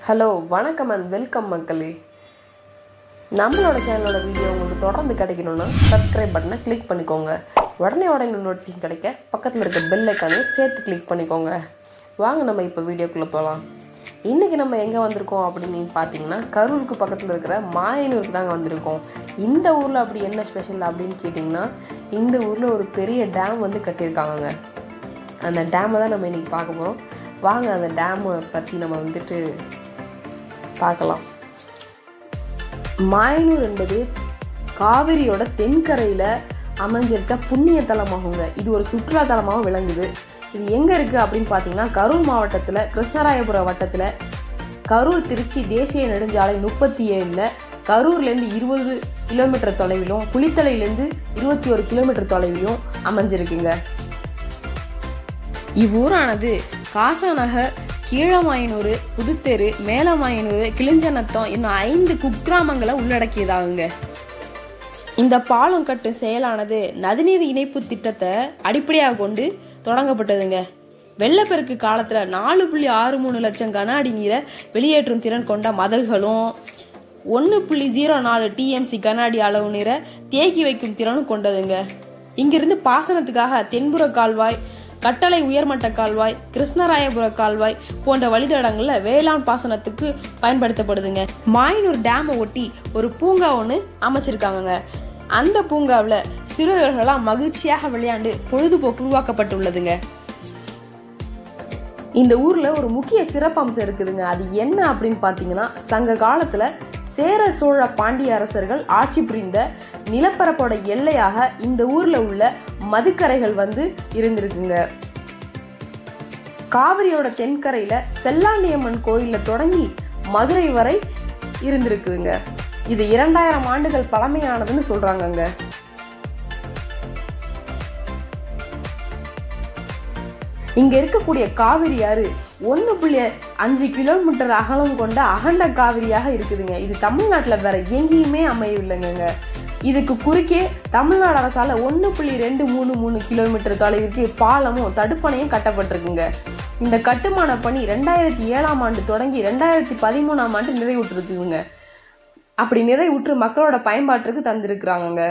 hello வணக்கம் and welcome மக்களே நம்மளோட சேனலோட வீடியோ உங்களுக்கு தொடர்ந்து கிடைக்கணும்னா சப்ஸ்கிரைப் பட்டனை கிளிக் பண்ணிக்கோங்க உடனே உடனே நோட்டிஃபிகேஷன் கிடைக்க பக்கத்தில் இருக்க பெல் ஐக்கானையும் சேர்த்து கிளிக் பண்ணிக்கோங்க வாங்க நம்ம இப்போ வீடியோக்குள்ளே போகலாம் இன்றைக்கி நம்ம எங்கே வந்திருக்கோம் அப்படின்னு நீங்கள் பார்த்தீங்கன்னா கரூருக்கு பக்கத்தில் இருக்கிற மாயனூருக்கு தாங்க வந்திருக்கோம் இந்த ஊரில் அப்படி என்ன ஸ்பெஷல் அப்படின்னு கேட்டிங்கன்னா இந்த ஊரில் ஒரு பெரிய டேம் வந்து கட்டியிருக்காங்க அந்த டேமை தான் நம்ம இன்றைக்கி பார்க்க போகிறோம் வாங்க அந்த டேமை பற்றி நம்ம வந்துட்டு பார்க்கலாம் மாயனூர் என்பது காவிரியோட தென்கரையில் அமைஞ்சிருக்க புண்ணிய தலமாகுங்க இது ஒரு சுற்றுலா தலமாகவும் விளங்குது இது எங்கே இருக்குது அப்படின்னு பார்த்தீங்கன்னா கரூர் மாவட்டத்தில் கிருஷ்ணராயபுரம் வட்டத்தில் கரூர் திருச்சி தேசிய நெடுஞ்சாலை முப்பத்தி ஏழில் கரூர்லேருந்து இருபது கிலோமீட்டர் தொலைவிலும் குளித்தலையிலேருந்து இருபத்தி ஒரு கிலோமீட்டர் தொலைவிலும் அமைஞ்சிருக்குங்க இவ்வூரானது காசாநகர் கீழமாயனூர் புதுத்தெரு மேலமாயனூர் கிளிஞ்சநத்தம் இன்னும் ஐந்து குக்கிராமங்களை உள்ளடக்கியதாகுங்க இந்த பாலம் கட்டும் செயலானது நதிநீர் இணைப்பு திட்டத்தை அடிப்படையாக கொண்டு தொடங்கப்பட்டதுங்க வெள்ளப்பெருக்கு காலத்தில் நாலு புள்ளி ஆறு மூணு லட்சம் கன அடி நீரை வெளியேற்றும் திறன் கொண்ட மதகுகளும் ஒன்று புள்ளி ஜீரோ நாலு டிஎம்சி கன அடி அளவு நீரை தேக்கி வைக்கும் திறனும் கொண்டதுங்க இங்கிருந்து பாசனத்துக்காக தென்புற கால்வாய் கட்டளை உயர்மட்ட கால்வாய் கிருஷ்ணராயபுர கால்வாய் போன்ற வழித்தடங்களில் வேளாண் பாசனத்துக்கு பயன்படுத்தப்படுதுங்க மாயனூர் டேமை ஒட்டி ஒரு பூங்கா ஒன்று அமைச்சிருக்காங்கங்க அந்த பூங்காவில் சிறுவர்கள்லாம் மகிழ்ச்சியாக விளையாண்டு பொழுதுபோக்கு உருவாக்கப்பட்டுள்ளதுங்க இந்த ஊர்ல ஒரு முக்கிய சிறப்பம்சம் இருக்குதுங்க அது என்ன அப்படின்னு பார்த்தீங்கன்னா சங்க காலத்துல சேர சோழ பாண்டிய அரசர்கள் ஆட்சி புரிந்த நிலப்பரப்போட எல்லையாக இந்த ஊர்ல உள்ள மதுக்கரைகள் வந்து இருந்திருக்குங்க காவிரியோட தென்கரையில செல்லாண்டியம்மன் கோயில்ல தொடங்கி மதுரை வரை இருந்திருக்குதுங்க இது இரண்டாயிரம் ஆண்டுகள் பழமையானதுன்னு சொல்றாங்கங்க இங்க இருக்கக்கூடிய காவிரி ஆறு ஒன்று புள்ளி அஞ்சு கிலோமீட்டர் அகலம் கொண்ட அகண்ட காவிரியாக இருக்குதுங்க இது தமிழ்நாட்டில் வேற எங்கேயுமே அமையவில்லைங்க இதுக்கு குறுக்கே தமிழ்நாடு அரசால ஒன்று புள்ளி ரெண்டு மூணு மூணு கிலோமீட்டர் தொலைவிற்கு பாலமும் தடுப்பணையும் கட்டப்பட்டிருக்குங்க இந்த கட்டுமான பணி ரெண்டாயிரத்தி ஏழாம் ஆண்டு தொடங்கி ரெண்டாயிரத்தி பதிமூணாம் ஆண்டு நிறைவுற்றிருக்குங்க அப்படி நிறைவுற்று மக்களோட பயன்பாட்டுக்கு தந்திருக்கிறாங்கங்க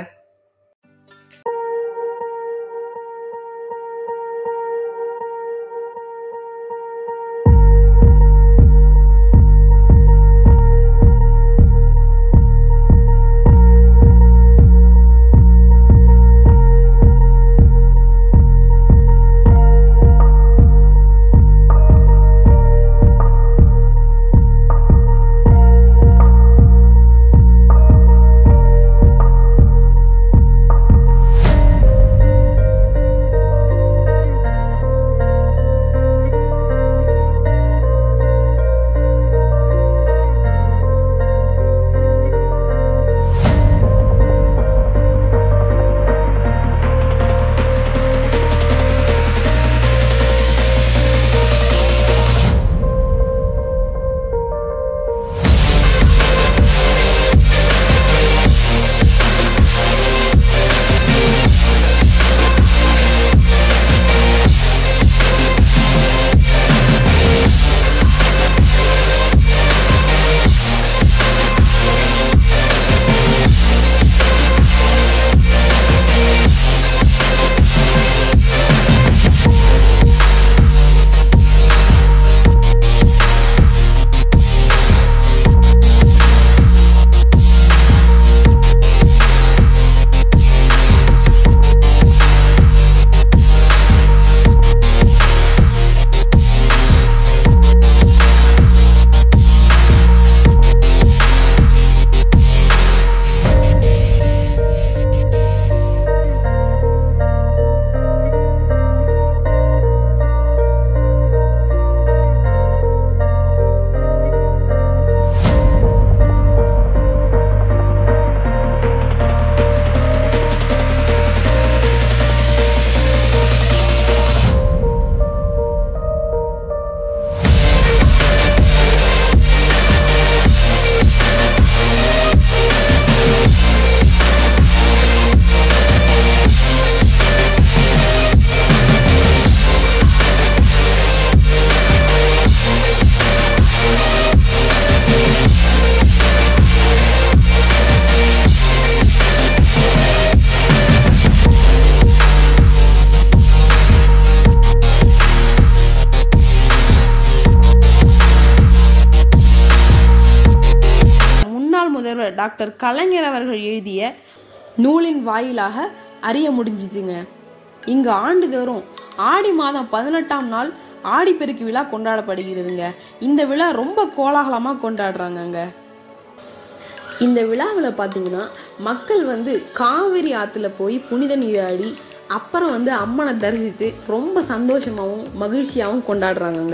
டாக்டர் கலைஞர் அவர்கள் எழுதிய நூலின் வாயிலாக அறிய முடிஞ்சிச்சுங்க இங்கு ஆண்டுதோறும் ஆடி மாதம் பதினெட்டாம் நாள் ஆடிப்பெருக்கு விழா கொண்டாடப்படுகிறதுங்க இந்த விழா ரொம்ப கோலாகலமாக கொண்டாடுறாங்கங்க இந்த விழாவில் பார்த்தீங்கன்னா மக்கள் வந்து காவிரி ஆற்றுல போய் புனித நீராடி அப்புறம் வந்து அம்மனை தரிசித்து ரொம்ப சந்தோஷமாகவும் மகிழ்ச்சியாகவும் கொண்டாடுறாங்கங்க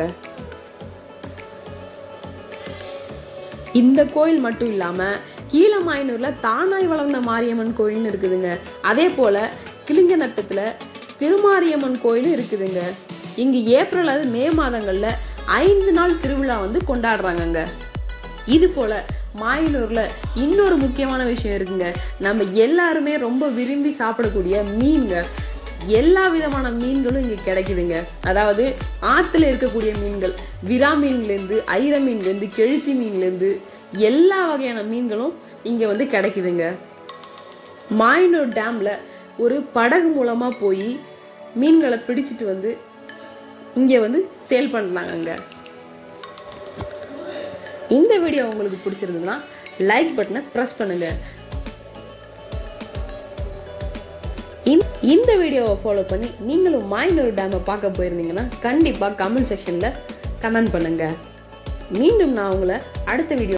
இந்த கோயில் மட்டும் இல்லாமல் கீழமாயனூரில் தானாய் வளர்ந்த மாரியம்மன் கோயில்னு இருக்குதுங்க அதே போல் கிளிஞ்சநத்தத்தில் திருமாரியம்மன் கோயிலும் இருக்குதுங்க இங்கு ஏப்ரல் அது மே மாதங்களில் ஐந்து நாள் திருவிழா வந்து கொண்டாடுறாங்கங்க இது போல மாயனூர்ல இன்னொரு முக்கியமான விஷயம் இருக்குங்க நம்ம எல்லாருமே ரொம்ப விரும்பி சாப்பிடக்கூடிய மீன்ங்க எல்லா விதமான மீன்களும் இங்க கிடைக்குதுங்க அதாவது ஆத்துல இருக்கக்கூடிய மீன்கள் விரா மீன்லேருந்து ஐர மீன்லேருந்து கெழுத்தி மீன்லேருந்து எல்லா வகையான மீன்களும் இங்க வந்து கிடைக்குதுங்க மாயனூர் டேம்ல ஒரு படகு மூலமா போய் மீன்களை பிடிச்சிட்டு வந்து இங்க வந்து சேல் பண்ணலாங்க இந்த வீடியோ உங்களுக்கு பிடிச்சிருந்ததுன்னா லைக் பட்டனை ப்ரெஸ் பண்ணுங்க இந்த- இந்த வீடியோவை ஃபாலோ பண்ணி நீங்களும் மாயனூர் டேமை பார்க்க போயிருந்தீங்கன்னா கண்டிப்பாக கமெண்ட் செக்ஷனில் கமெண்ட் பண்ணுங்க மீண்டும் நான் உங்களை அடுத்த வீடியோ